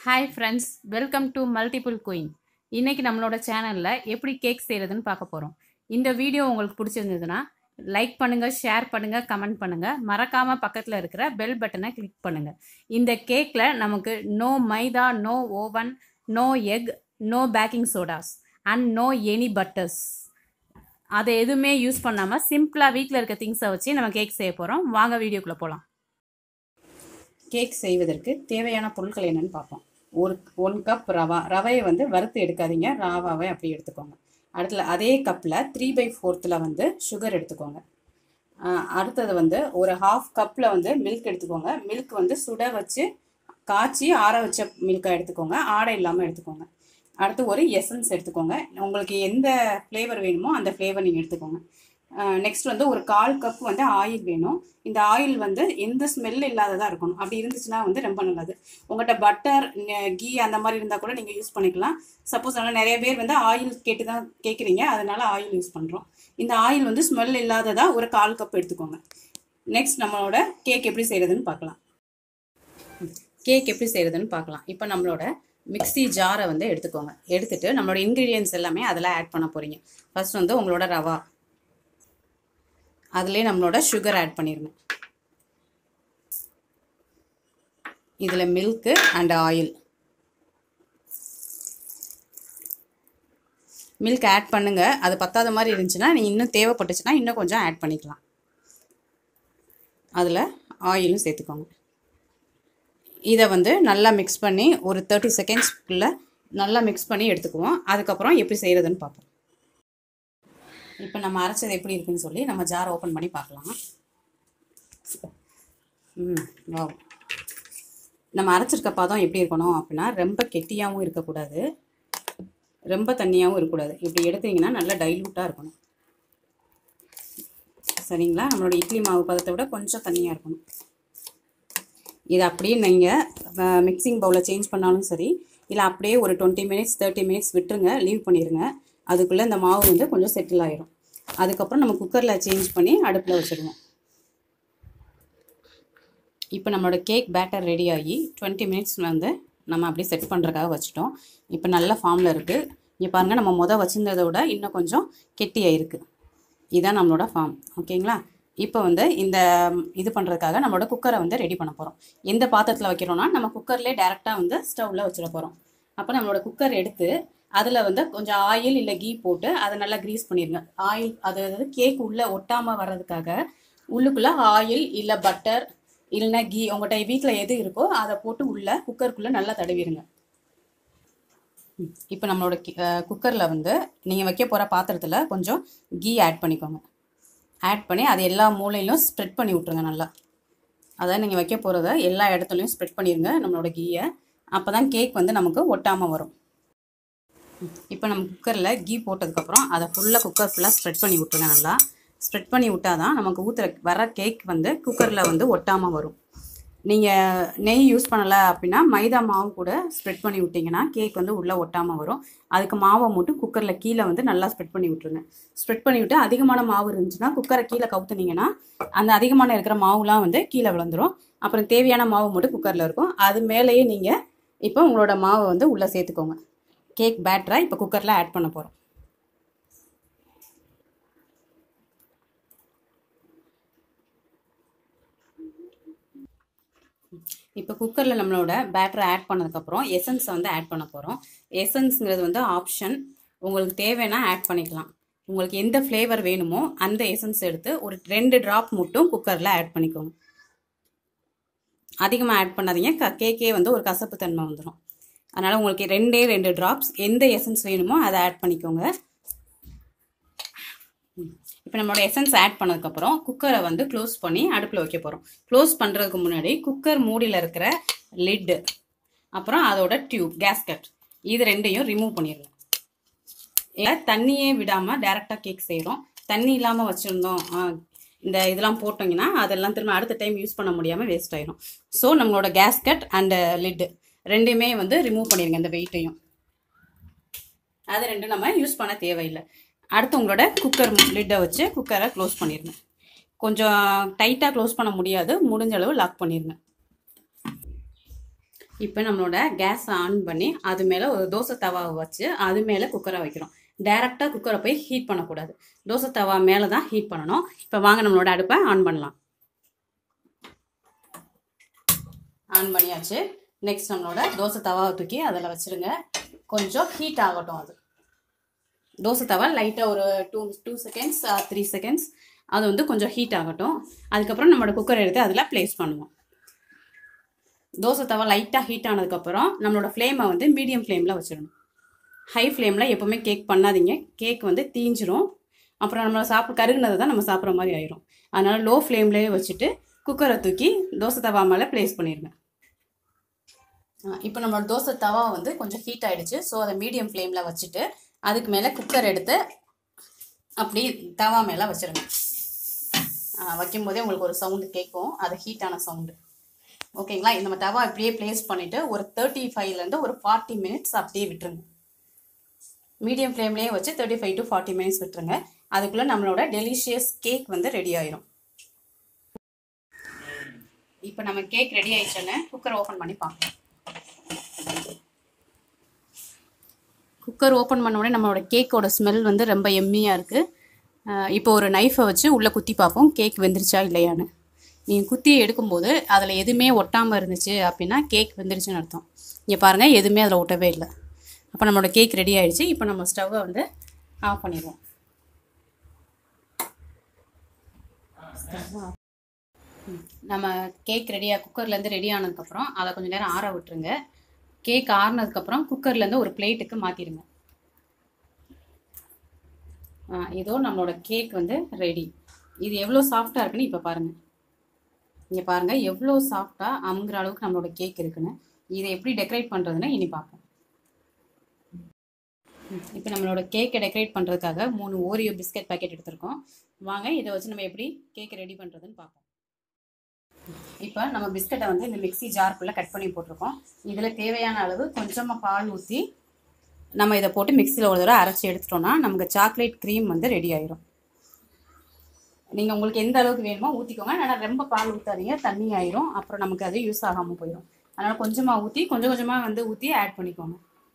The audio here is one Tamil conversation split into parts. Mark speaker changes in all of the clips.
Speaker 1: hi friends welcome to multiple queen இன்னைக்கு நம்மளோட சேனலில் எப்படி கேக் செய்கிறதுன்னு பார்க்க போகிறோம் இந்த வீடியோ உங்களுக்கு பிடிச்சிருந்ததுன்னா லைக் பண்ணுங்கள் ஷேர் பண்ணுங்கள் கமெண்ட் பண்ணுங்கள் மறக்காமல் பக்கத்தில் இருக்கிற பெல் பட்டனை கிளிக் பண்ணுங்கள் இந்த கேக்கில் நமக்கு no maida no oven no egg no baking sodas and no any butters அதை எதுவுமே யூஸ் பண்ணாமல் சிம்பிளாக வீட்டில் இருக்க திங்ஸை வச்சு நம்ம கேக் செய்ய போகிறோம் வாங்க வீடியோக்குள்ளே போகலாம் கேக் செய்வதற்கு தேவையான பொருட்கள் என்னன்னு பார்ப்போம் ஒரு ஒன் கப் ரவா ரவையை வந்து வறுத்து எடுக்காதீங்க ராவாவை அப்படி எடுத்துக்கோங்க அடுத்துல அதே கப்பில் த்ரீ பை ஃபோர்த்தில் வந்து சுகர் எடுத்துக்கோங்க ஆஹ் அடுத்தது வந்து ஒரு ஹாஃப் கப்பில் வந்து மில்க் எடுத்துக்கோங்க மில்க் வந்து சுட வச்சு காய்ச்சி ஆற வச்ச மில்கை எடுத்துக்கோங்க ஆடை இல்லாமல் எடுத்துக்கோங்க அடுத்து ஒரு எசன்ஸ் எடுத்துக்கோங்க உங்களுக்கு எந்த ஃப்ளேவர் வேணுமோ அந்த ஃப்ளேவர் நீங்கள் எடுத்துக்கோங்க நெக்ஸ்ட் வந்து ஒரு கால் கப் வந்து ஆயில் வேணும் இந்த ஆயில் வந்து எந்த ஸ்மெல் இல்லாததாக இருக்கணும் அப்படி இருந்துச்சுன்னா வந்து ரொம்ப நல்லது உங்கள்கிட்ட பட்டர் கீ அந்த மாதிரி இருந்தால் கூட நீங்கள் யூஸ் பண்ணிக்கலாம் சப்போஸ் ஆனால் நிறைய பேர் வந்து ஆயில் கேட்டு தான் கேட்குறீங்க அதனால ஆயில் யூஸ் பண்ணுறோம் இந்த ஆயில் வந்து ஸ்மெல் இல்லாததாக ஒரு கால் கப் எடுத்துக்கோங்க நெக்ஸ்ட் நம்மளோட கேக் எப்படி செய்கிறதுன்னு பார்க்கலாம் கேக் எப்படி செய்கிறதுன்னு பார்க்கலாம் இப்போ நம்மளோட மிக்ஸி ஜாரை வந்து எடுத்துக்கோங்க எடுத்துட்டு நம்மளோட இன்க்ரீடியன்ஸ் எல்லாமே அதில் ஆட் பண்ண போகிறீங்க ஃபர்ஸ்ட் வந்து உங்களோட ரவா அதுலேயே நம்மளோட சுகர் ஆட் பண்ணிடுங்க இதில் milk and oil milk add பண்ணுங்க அது பத்தாத மாதிரி இருந்துச்சுன்னா நீங்கள் இன்னும் தேவைப்பட்டுச்சுன்னா இன்னும் கொஞ்சம் ஆட் பண்ணிக்கலாம் அதில் ஆயிலும் சேர்த்துக்கோங்க இதை வந்து நல்லா மிக்ஸ் பண்ணி ஒரு தேர்ட்டி செகண்ட்ஸ்க்குள்ளே நல்லா மிக்ஸ் பண்ணி எடுத்துக்குவோம் அதுக்கப்புறம் எப்படி செய்கிறதுன்னு பார்ப்போம் இப்போ நம்ம அரைச்சது எப்படி இருக்குன்னு சொல்லி நம்ம ஜார் ஓப்பன் பண்ணி பார்க்கலாம் ம் வா நம்ம அரைச்சிருக்க பதம் எப்படி இருக்கணும் அப்படின்னா ரொம்ப கெட்டியாகவும் இருக்கக்கூடாது ரொம்ப தண்ணியாகவும் இருக்கக்கூடாது இப்படி எடுத்தீங்கன்னா நல்லா டைல்யூட்டாக இருக்கணும் சரிங்களா நம்மளோட இட்லி மாவு பதத்தை விட கொஞ்சம் தண்ணியாக இருக்கணும் இது அப்படியே நீங்கள் மிக்சிங் பவுலில் சேஞ்ச் பண்ணாலும் சரி இல்லை அப்படியே ஒரு டுவெண்ட்டி மினிட்ஸ் தேர்ட்டி மினிட்ஸ் விட்டுருங்க லீவ் பண்ணிடுங்க அதுக்குள்ளே இந்த மாவு வந்து கொஞ்சம் செட்டில் ஆயிரும் அதுக்கப்புறம் நம்ம குக்கரில் சேஞ்ச் பண்ணி அடுப்பில் வச்சுருவோம் இப்போ நம்மளோட கேக் பேட்டர் ரெடி ஆகி டுவெண்ட்டி மினிட்ஸ் வந்து நம்ம அப்படியே செட் பண்ணுறதுக்காக வச்சுட்டோம் இப்போ நல்ல ஃபார்மில் இருக்குது இங்கே பாருங்கள் நம்ம மொதல் வச்சுருந்ததை விட இன்னும் கொஞ்சம் கெட்டியாக இருக்குது இதுதான் நம்மளோட ஃபார்ம் ஓகேங்களா இப்போ வந்து இந்த இது பண்ணுறதுக்காக நம்மளோட குக்கரை வந்து ரெடி பண்ண போகிறோம் எந்த பாத்திரத்தில் வைக்கிறோம்னா நம்ம குக்கர்லேயே டேரெக்டாக வந்து ஸ்டவ்வில் வச்சிட போகிறோம் அப்போ நம்மளோட குக்கர் எடுத்து அதில் வந்து கொஞ்சம் ஆயில் இல்லை கீ போட்டு அதை நல்லா க்ரீஸ் பண்ணிடுங்க ஆயில் அதாவது கேக் உள்ளே ஒட்டாமல் வர்றதுக்காக உள்ளுக்குள்ளே ஆயில் இல்லை பட்டர் இல்லைன்னா கீ உங்கள்கிட்ட வீட்டில் எது இருக்கோ அதை போட்டு உள்ளே குக்கருக்குள்ளே நல்லா தடவிடுங்க இப்போ நம்மளோட குக்கரில் வந்து நீங்கள் வைக்க போகிற பாத்திரத்தில் கொஞ்சம் கீ ஆட் பண்ணிக்கோங்க ஆட் பண்ணி அது எல்லா மூலையிலும் ஸ்ப்ரெட் பண்ணி விட்ருங்க நல்லா அதாவது நீங்கள் வைக்க போகிறத எல்லா இடத்துலையும் ஸ்ப்ரெட் பண்ணிடுங்க நம்மளோட கீயை அப்போ தான் கேக் வந்து நமக்கு ஒட்டாமல் வரும் இப்போ நம்ம குக்கரில் கீ போட்டதுக்கப்புறம் அதை ஃபுல்லாக குக்கர் ஃபுல்லாக ஸ்ப்ரெட் பண்ணி விட்ருங்க நல்லா ஸ்ப்ரெட் பண்ணி விட்டால் தான் நமக்கு ஊற்றுற வர கேக் வந்து குக்கரில் வந்து ஒட்டாமல் வரும் நீங்கள் நெய் யூஸ் பண்ணலை அப்படின்னா மைதா மாவு கூட ஸ்ப்ரெட் பண்ணி விட்டிங்கன்னா கேக் வந்து உள்ளே ஒட்டாமல் வரும் அதுக்கு மாவை மட்டும் குக்கரில் கீழே வந்து நல்லா ஸ்ப்ரெட் பண்ணி விட்ருங்க ஸ்ப்ரெட் பண்ணி விட்டு அதிகமான மாவு இருந்துச்சுன்னா குக்கரை கீழே கவுத்துனீங்கன்னா அந்த அதிகமான இருக்கிற மாவுலாம் வந்து கீழே விழுந்துரும் அப்புறம் தேவையான மாவு மட்டும் குக்கரில் இருக்கும் அது மேலேயே நீங்கள் இப்போ உங்களோட மாவை வந்து உள்ளே சேர்த்துக்கோங்க கேக் பேட்டரை இப்போ குக்கரில் ஆட் பண்ண போகிறோம் இப்போ குக்கரில் நம்மளோட பேட்டரை ஆட் பண்ணதுக்கப்புறம் எசன்ஸை வந்து ஆட் பண்ண போகிறோம் எசன்ஸுங்கிறது வந்து ஆப்ஷன் உங்களுக்கு தேவைன்னா ஆட் பண்ணிக்கலாம் உங்களுக்கு எந்த ஃப்ளேவர் வேணுமோ அந்த எசன்ஸ் எடுத்து ஒரு ரெண்டு ட்ராப் மட்டும் குக்கரில் ஆட் பண்ணிக்கோங்க அதிகமாக ஆட் பண்ணாதீங்க க கேக்கே வந்து ஒரு கசப்பு தன்மை வந்துடும் அதனால் உங்களுக்கு ரெண்டே ரெண்டு ட்ராப்ஸ் எந்த எசன்ஸ் வேணுமோ அதை ஆட் பண்ணிக்கோங்க இப்போ நம்மளோட எசன்ஸ் ஆட் பண்ணதுக்கப்புறம் குக்கரை வந்து க்ளோஸ் பண்ணி அடுப்பில் வைக்க போகிறோம் க்ளோஸ் பண்ணுறதுக்கு முன்னாடி குக்கர் மூடியில் இருக்கிற லிட்டு அப்புறம் அதோட டியூப் கேஸ்கட் இது ரெண்டையும் ரிமூவ் பண்ணிடுங்க இல்லை தண்ணியே விடாமல் டேரெக்டாக கேக் செய்கிறோம் தண்ணி இல்லாமல் வச்சுருந்தோம் இந்த இதெல்லாம் போட்டோங்கன்னா அதெல்லாம் திரும்ப அடுத்த டைம் யூஸ் பண்ண முடியாமல் வேஸ்ட் ஆயிரும் ஸோ நம்மளோட கேஸ்கட் அண்ட் லிட்டு ரெண்டுமே வந்து ரிமூவ் பண்ணிடுங்க இந்த வெயிட்டையும் அது ரெண்டும் நம்ம யூஸ் பண்ண தேவையில்லை அடுத்து உங்களோட குக்கர் லிட்டை வச்சு குக்கரை க்ளோஸ் பண்ணிடுங்க கொஞ்சம் டைட்டாக க்ளோஸ் பண்ண முடியாது முடிஞ்ச அளவு லாக் பண்ணிடுங்க இப்போ நம்மளோட கேஸ் ஆன் பண்ணி அது மேலே ஒரு தோசை தவாவை வச்சு அது மேலே குக்கரை வைக்கிறோம் டைரெக்டாக குக்கரை போய் ஹீட் பண்ணக்கூடாது தோசை தவா மேலே தான் ஹீட் பண்ணணும் இப்போ வாங்க நம்மளோட அடுப்பை ஆன் பண்ணலாம் ஆன் பண்ணியாச்சு நெக்ஸ்ட் நம்மளோட தோசை தவாவை தூக்கி அதில் வச்சுருங்க கொஞ்சம் ஹீட் ஆகட்டும் அது தோசை தவா லைட்டாக ஒரு two two seconds three seconds அது வந்து கொஞ்சம் ஹீட் ஆகட்டும் அதுக்கப்புறம் நம்மளோட குக்கர் எடுத்து அதில் ப்ளேஸ் பண்ணுவோம் தோசை தவா லைட்டாக ஹீட் ஆனதுக்கப்புறம் நம்மளோட ஃப்ளேமை வந்து மீடியம் ஃப்ளேமில் வச்சிடணும் ஹை ஃப்ளேமில் எப்போவுமே கேக் பண்ணாதீங்க கேக் வந்து தீஞ்சிரும் அப்புறம் நம்மளை சாப்பிட கருகுனதை தான் நம்ம சாப்பிட்ற மாதிரி ஆயிரும் அதனால் லோ ஃப்ளேம்லேயே வச்சுட்டு குக்கரை தூக்கி தோசை தவா மேலே ப்ளேஸ் பண்ணிடுங்க இப்போ நம்மளோட தோசை தவா வந்து கொஞ்சம் ஹீட் ஆகிடுச்சு ஸோ அதை மீடியம் ஃப்ளேமில் வச்சுட்டு அதுக்கு மேலே குக்கர் எடுத்து அப்படி தவா மேலே வச்சுருங்க வைக்கும்போதே உங்களுக்கு ஒரு சவுண்டு கேட்கும் அது ஹீட்டான சவுண்டு ஓகேங்களா நம்ம தவா இப்படியே ப்ளேஸ் பண்ணிவிட்டு ஒரு தேர்ட்டி ஃபைவ்லேருந்து ஒரு ஃபார்ட்டி மினிட்ஸ் அப்படியே விட்டுருங்க மீடியம் ஃப்ளேம்லேயே வச்சு thirty five to forty minutes விட்டுருங்க அதுக்குள்ளே நம்மளோட டெலிஷியஸ் கேக் வந்து ரெடி ஆயிரும் இப்போ நம்ம கேக் ரெடி ஆயிடுச்சுன்னு குக்கர் ஓப்பன் பண்ணி பார்க்கலாம் குக்கர் ஓப்பன் பண்ண உடனே நம்மளோட கேக்கோட ஸ்மெல் வந்து ரொம்ப எம்மியாக இருக்குது இப்போ ஒரு நைஃபை வச்சு உள்ளே குத்தி பார்ப்போம் கேக் வெந்துருச்சா இல்லையான்னு நீங்கள் குத்தி எடுக்கும்போது அதில் எதுவுமே ஒட்டாமல் இருந்துச்சு அப்படின்னா கேக் வெந்துருச்சுன்னு அர்த்தம் இங்கே பாருங்கள் எதுவுமே அதில் ஒட்டவே இல்லை அப்போ நம்மளோட கேக் ரெடி ஆகிடுச்சு இப்போ நம்ம ஸ்டவ்வை வந்து ஆஃப் பண்ணிடுவோம் நம்ம கேக் ரெடியாக குக்கர்லேருந்து ரெடி ஆனதுக்கப்புறம் அதை கொஞ்சம் நேரம் ஆற விட்டுருங்க கேக் ஆறினதுக்கப்புறம் குக்கர்லேருந்து ஒரு பிளேட்டுக்கு மாற்றிடுங்க இதோ நம்மளோட கேக் வந்து ரெடி இது எவ்வளோ சாஃப்டாக இருக்குன்னு இப்போ பாருங்கள் இங்கே பாருங்கள் எவ்வளோ சாஃப்டாக அமுங்கிற அளவுக்கு நம்மளோட கேக் இருக்குன்னு இதை எப்படி டெக்கரேட் பண்ணுறதுன்னு இனி பார்ப்போம் இப்போ நம்மளோட கேக்கை டெக்கரேட் பண்ணுறதுக்காக மூணு ஓரியோ பிஸ்கட் பேக்கெட் எடுத்திருக்கோம் வாங்க இதை வச்சு நம்ம எப்படி கேக்கை ரெடி பண்ணுறதுன்னு பார்ப்போம் இப்போ நம்ம பிஸ்கட்டை வந்து இந்த மிக்சி ஜார்க்குள்ளே கட் பண்ணி போட்டிருக்கோம் இதில் தேவையான அளவு கொஞ்சமாக பால் ஊற்றி நம்ம இதை போட்டு மிக்சியில் ஒரு தடவை அரைச்சி எடுத்துட்டோம்னா நமக்கு சாக்லேட் க்ரீம் வந்து ரெடி ஆயிரும் நீங்கள் உங்களுக்கு எந்த அளவுக்கு வேணுமோ ஊற்றிக்கோங்க ஆனால் ரொம்ப பால் ஊற்றாதீங்க தண்ணி ஆயிரும் அப்புறம் நமக்கு அது யூஸ் ஆகாமல் போயிடும் அதனால் கொஞ்சமாக ஊற்றி கொஞ்சம் கொஞ்சமாக வந்து ஊற்றி ஆட் பண்ணிக்கோங்க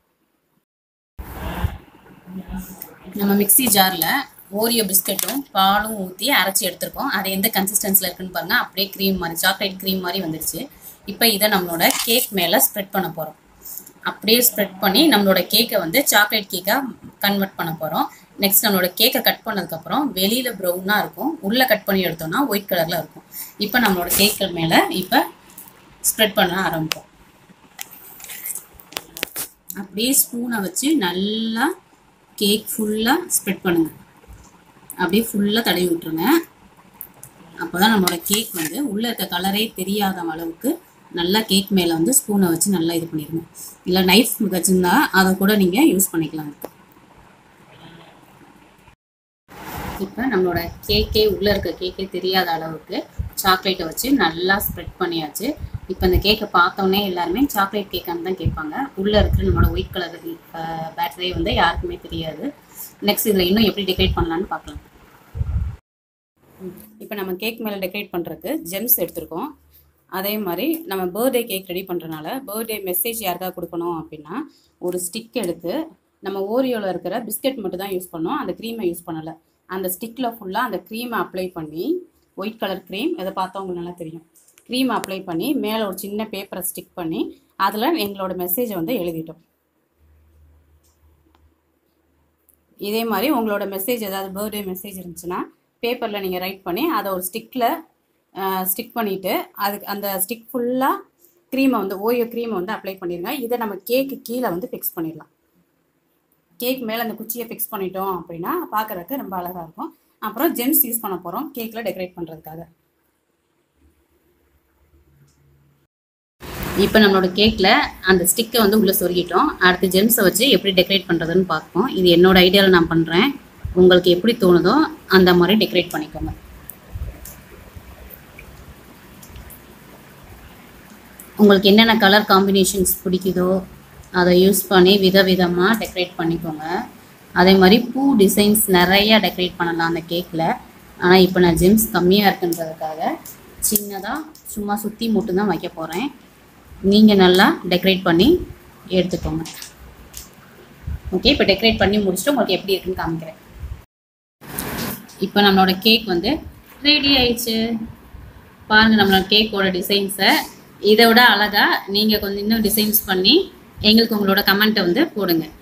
Speaker 1: நம்ம மிக்சி ஜாரில் ஓரியோ பிஸ்கட்டும் பாலும் ஊற்றி அரைச்சி எடுத்திருக்கோம் அது எந்த கன்சிஸ்டன்சியில் இருக்குன்னு பாருங்கள் அப்படியே க்ரீம் மாதிரி சாக்லேட் க்ரீம் மாதிரி வந்துருச்சு இப்போ இதை நம்மளோட கேக் மேலே ஸ்ப்ரெட் பண்ண போகிறோம் அப்படியே ஸ்ப்ரெட் பண்ணி நம்மளோட கேக்கை வந்து சாக்லேட் கேக்காக கன்வெர்ட் பண்ண போகிறோம் நெக்ஸ்ட் நம்மளோட கேக்கை கட் பண்ணதுக்கப்புறம் வெளியில் ப்ரௌனாக இருக்கும் உள்ளே கட் பண்ணி எடுத்தோம்னா ஒயிட் கலரில் இருக்கும் இப்போ நம்மளோட கேக்கள் மேலே இப்போ ஸ்ப்ரெட் பண்ண ஆரம்பிப்போம் அப்படியே ஸ்பூனை வச்சு நல்லா கேக் ஃபுல்லாக ஸ்ப்ரெட் பண்ணுங்கள் அப்படியே ஃபுல்லாக தடவி விட்டுருங்க அப்போ தான் நம்மளோட கேக் வந்து உள்ளே இருக்க கலரே தெரியாத அளவுக்கு நல்லா கேக் மேலே வந்து ஸ்பூனை வச்சு நல்லா இது பண்ணிடுங்க இல்லை நைஃப் வச்சுருந்தா அதை கூட நீங்கள் யூஸ் பண்ணிக்கலாம் இப்போ நம்மளோட கேக்கே உள்ளே இருக்க கேக்கே தெரியாத அளவுக்கு சாக்லேட்டை வச்சு நல்லா ஸ்ப்ரெட் பண்ணியாச்சு இப்போ இந்த கேக்கை பார்த்தோன்னே எல்லாருமே சாக்லேட் கேக்கான்னு தான் கேட்பாங்க உள்ளே இருக்கிற நம்மளோட ஒயிட் கலர் பேட்டரி வந்து யாருக்குமே தெரியாது நெக்ஸ்ட் இதில் இன்னும் எப்படி டெக்கரேட் பண்ணலான்னு பார்க்கலாம் இப்போ நம்ம கேக் மேலே டெக்கரேட் பண்ணுறதுக்கு ஜெம்ஸ் எடுத்திருக்கோம் அதே மாதிரி நம்ம பர்த்டே கேக் ரெடி பண்ணுறனால பர்த்டே மெசேஜ் யாருக்காக கொடுக்கணும் அப்படின்னா ஒரு ஸ்டிக் எடுத்து நம்ம ஓரியோவில் இருக்கிற பிஸ்கட் மட்டும் தான் யூஸ் பண்ணோம் அந்த க்ரீமை யூஸ் பண்ணலை அந்த ஸ்டிக்கில் ஃபுல்லாக அந்த க்ரீமை அப்ளை பண்ணி ஒயிட் கலர் க்ரீம் இதை பார்த்தா உங்களுக்கு நல்லா தெரியும் க்ரீம் அப்ளை பண்ணி மேலே ஒரு சின்ன பேப்பரை ஸ்டிக் பண்ணி அதில் எங்களோட மெசேஜை வந்து எழுதிட்டோம் இதே மாதிரி உங்களோட மெசேஜ் ஏதாவது பர்த்டே மெசேஜ் இருந்துச்சுன்னா பேப்பரில் நீங்கள் ரைட் பண்ணி அதை ஒரு ஸ்டிக்கில் ஸ்டிக் பண்ணிவிட்டு அதுக்கு அந்த ஸ்டிக் ஃபுல்லாக க்ரீமை வந்து ஓயோ க்ரீமை வந்து அப்ளை பண்ணிடுங்க இதை நம்ம கேக்கு கீழே வந்து ஃபிக்ஸ் பண்ணிடலாம் கேக் மேலே அந்த குச்சியை ஃபிக்ஸ் பண்ணிட்டோம் அப்படின்னா பார்க்குறதுக்கு ரொம்ப அழகாக இருக்கும் அப்புறம் ஜெம்ஸ் யூஸ் பண்ண போகிறோம் கேக்கில் டெக்கரேட் பண்ணுறதுக்காக இப்போ நம்மளோட கேக்கில் அந்த ஸ்டிக்கை வந்து உள்ளே சொருகிட்டோம் அடுத்து ஜெம்ஸை வச்சு எப்படி டெக்கரேட் பண்ணுறதுன்னு பார்ப்போம் இது என்னோட ஐடியாவில் நான் பண்ணுறேன் உங்களுக்கு எப்படி தோணுதோ அந்த மாதிரி டெக்கரேட் பண்ணிக்கோங்க உங்களுக்கு என்னென்ன கலர் காம்பினேஷன்ஸ் பிடிக்குதோ அதை யூஸ் பண்ணி விதவிதமாக டெக்கரேட் பண்ணிக்கோங்க அதே மாதிரி பூ டிசைன்ஸ் நிறையா டெக்கரேட் பண்ணலாம் அந்த கேக்கில் ஆனால் இப்போ நான் ஜெம்ஸ் கம்மியாக இருக்குன்றதுக்காக சின்னதாக சும்மா சுற்றி மட்டும்தான் வைக்க போகிறேன் நீங்கள் நல்லா டெக்கரேட் பண்ணி எடுத்துக்கோங்க ஓகே இப்போ டெக்கரேட் பண்ணி முடிச்சுட்டு உங்களுக்கு எப்படி இருக்குன்னு காமிக்கிறேன் இப்போ நம்மளோட கேக் வந்து ரெடி ஆயிடுச்சு பாருங்கள் நம்மளோட கேக்கோட டிசைன்ஸை இதை விட அழகாக நீங்கள் கொஞ்சம் இன்னும் டிசைன்ஸ் பண்ணி எங்களுக்கு உங்களோட கமெண்ட்டை வந்து போடுங்க